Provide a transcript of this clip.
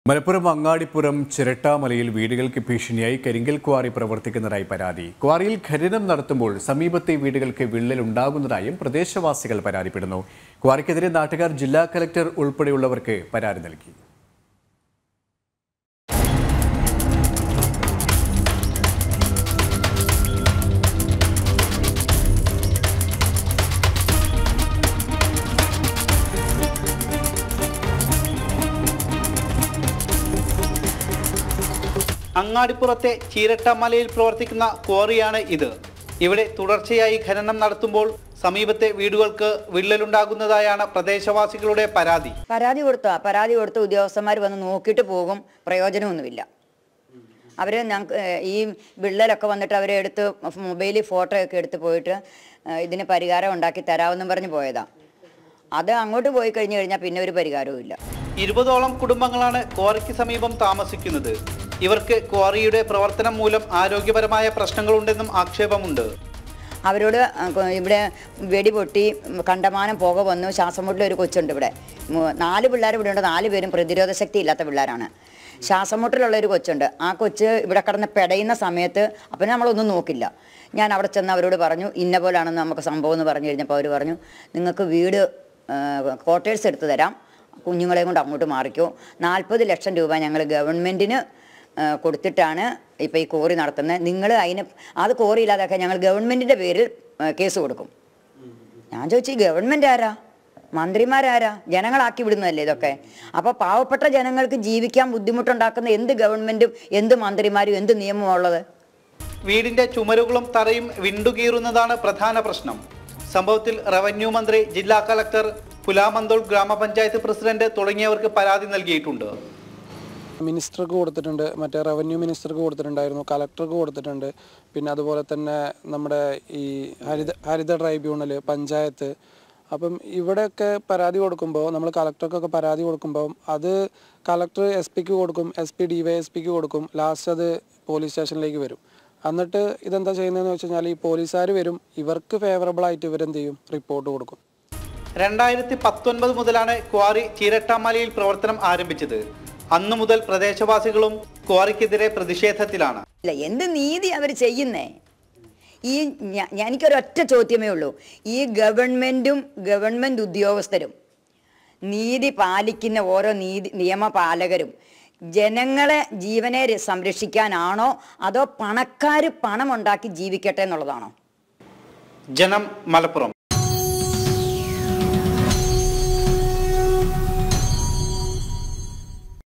മലപ്പുറം അങ്ങാടിപ്പുറം ചിരട്ടാമലയിൽ വീടുകൾക്ക് ഭീഷണിയായി കരിങ്കൽ ക്വാറി പ്രവർത്തിക്കുന്നതായി പരാതി ക്വാറിയിൽ ഖനനം നടത്തുമ്പോൾ സമീപത്തെ വീടുകൾക്ക് വിള്ളൽ ഉണ്ടാകുന്നതായും പ്രദേശവാസികൾ പരാതിപ്പെടുന്നു ക്വാറിക്കെതിരെ നാട്ടുകാർ ജില്ലാ കലക്ടർ ഉൾപ്പെടെയുള്ളവർക്ക് പരാതി നൽകി അങ്ങാടിപ്പുറത്തെ ചീരട്ടമലയിൽ പ്രവർത്തിക്കുന്ന ക്വാറിയാണ് ഇത് ഇവിടെ തുടർച്ചയായി ഖനനം നടത്തുമ്പോൾ സമീപത്തെ വീടുകൾക്ക് വിള്ളലുണ്ടാകുന്നതായാണ് പ്രദേശവാസികളുടെ പരാതി പരാതി കൊടുത്ത പരാതി കൊടുത്ത ഉദ്യോഗസ്ഥന്മാർ വന്ന് നോക്കിയിട്ട് പോകും പ്രയോജനമൊന്നുമില്ല അവർ ഞങ്ങൾക്ക് ഈ വിള്ളലൊക്കെ വന്നിട്ട് അവരെ എടുത്ത് മൊബൈലിൽ ഫോട്ടോ ഒക്കെ എടുത്ത് പോയിട്ട് ഏഹ്, ഇതിന് പരിഹാരം ഉണ്ടാക്കി തരാമെന്നും പറഞ്ഞ് പോയതാ അത് അങ്ങോട്ട് പോയി കഴിഞ്ഞു കഴിഞ്ഞാൽ പിന്നെ ഒരു പരിഹാരവും ഇല്ല ഇരുപതോളം കുടുംബങ്ങളാണ് ക്വാറിക്ക് സമീപം താമസിക്കുന്നത് ഇവർക്ക് ക്വാറിയുടെ പ്രവർത്തനം മൂലം ആരോഗ്യപരമായ പ്രശ്നങ്ങളുണ്ടെന്നും ആക്ഷേപമുണ്ട് അവരോട് ആ, കൊ- ഇവിടെ വെടി പൊട്ടി ഉം, കണ്ടമാനം പുക വന്നു ശ്വാസം മുട്ടൽ ഒരു കൊച്ചുണ്ട് ഇവിടെ മു- നാല് പിള്ളേർ ഇവിടെ ഉണ്ട് നാല് പേരും പ്രതിരോധ ശക്തി ഇല്ലാത്ത പിള്ളേരാണ് ശ്വാസം മുട്ടലുള്ള ഒരു കൊച്ചുണ്ട് ആ കൊച്ച് ഇവിടെ കിടന്ന് പെടയുന്ന സമയത്ത് അപ്പം നമ്മളൊന്നും നോക്കില്ല ഞാൻ അവിടെ ചെന്ന് അവരോട് പറഞ്ഞു ഇന്ന പോലാണെന്ന് നമുക്ക് സംഭവം എന്ന് പറഞ്ഞു കഴിഞ്ഞപ്പോൾ അവർ പറഞ്ഞു നിങ്ങൾക്ക് വീട് ക്വാർട്ടേഴ്സ് എടുത്ത് തരാം കുഞ്ഞുങ്ങളെയും കൊണ്ട് അങ്ങോട്ട് മാറിക്കോ നാൽപ്പത് ലക്ഷം രൂപ ഞങ്ങൾ ഗവൺമെൻറ്റിന് ആ, കൊടുത്തിട്ടാണ് ഇപ്പോൾ ഈ കോറി നടത്തുന്നത് നിങ്ങൾ അതിന് അത് കോറി ഇല്ലാതാക്കാൻ ഞങ്ങൾ ഗവൺമെൻറ്റിൻ്റെ പേരിൽ ആ, കേസ് കൊടുക്കും ഞാൻ ചോദിച്ചു "ഈ ഗവൺമെൻറ് ആരാ മന്ത്രിമാരാരാ ജനങ്ങളാക്കി വിടുന്നതല്ലേ ഇതൊക്കെ അപ്പോൾ പാവപ്പെട്ട ജനങ്ങൾക്ക് ജീവിക്കാൻ ബുദ്ധിമുട്ടുണ്ടാക്കുന്ന എന്ത് ഗവൺമെൻറ്റും എന്ത് മന്ത്രിമാരും എന്ത് നിയമമാണ് ഉള്ളത് വീടിന്റെ ചുമരുകളും തറയും വിണ്ടുകീറുന്നതാണ് പ്രധാന പ്രശ്നം സംഭവത്തിൽ റവന്യൂ മന്ത്രി ജില്ലാ കളക്ടർ പുലാമന്തോൾ ഗ്രാമപഞ്ചായത്ത് പ്രസിഡന്റ് തുടങ്ങിയവർക്ക് പരാതി നൽകിയിട്ടുണ്ട് മിനിസ്റ്റർക്ക് കൊടുത്തിട്ടുണ്ട് മറ്റേ റവന്യൂ മിനിസ്റ്റർക്ക് കൊടുത്തിട്ടുണ്ടായിരുന്നു കളക്ടർക്ക് കൊടുത്തിട്ടുണ്ട് പിന്നെ അതുപോലെ തന്നെ നമ്മുടെ ഈ ഹരിത ഹരിത ട്രൈബ്യൂണൽ പഞ്ചായത്ത് അപ്പം ഇവിടെയൊക്കെ പരാതി കൊടുക്കുമ്പോൾ നമ്മൾ കളക്ടർക്കൊക്കെ പരാതി കൊടുക്കുമ്പോൾ അത് കളക്ടർ എസ് പിക്ക് കൊടുക്കും S P D Y S പിക്ക് കൊടുക്കും ലാസ്റ്റ് അത് പോലീസ് സ്റ്റേഷനിലേക്ക് വരും എന്നിട്ട് ഇതെന്താ ചെയ്യുന്നതെന്ന് വെച്ച് കഴിഞ്ഞാൽ ഈ പോലീസുകാർ വരും ഇവർക്ക് ഫേവറബിൾ ആയിട്ട് ഇവരെന്ത് ചെയ്യും റിപ്പോർട്ട് കൊടുക്കും രണ്ടായിരത്തി പത്തൊൻപത് മുതലാണ് ക്വാറി ചീരട്ടാമലയിൽ പ്രവർത്തനം ആരംഭിച്ചത് അന്നു മുതൽ പ്രദേശവാസികളും ക്വാറിക്കെതിരെ പ്രതിഷേധത്തിലാണ് ഇല്ല എന്ത് നീതി അവർ ചെയ്യുന്നേ ഈ ഞ- ഞാൻ- എനിക്കൊരൊറ്റ ചോദ്യമേ ഉള്ളൂ ഈ ഗവൺമെൻറ്റും ഗവൺമെൻറ് ഉദ്യോഗസ്ഥരും നീതി പാലിക്കുന്ന ഓരോ നീതി നിയമപാലകരും ജനങ്ങളെ ജീവനെ ര- സംരക്ഷിക്കാനാണോ അതോ പണക്കാർ പണം ഉണ്ടാക്കി ജീവിക്കട്ടെ എന്നുള്ളതാണോ ജനം മലപ്പുറം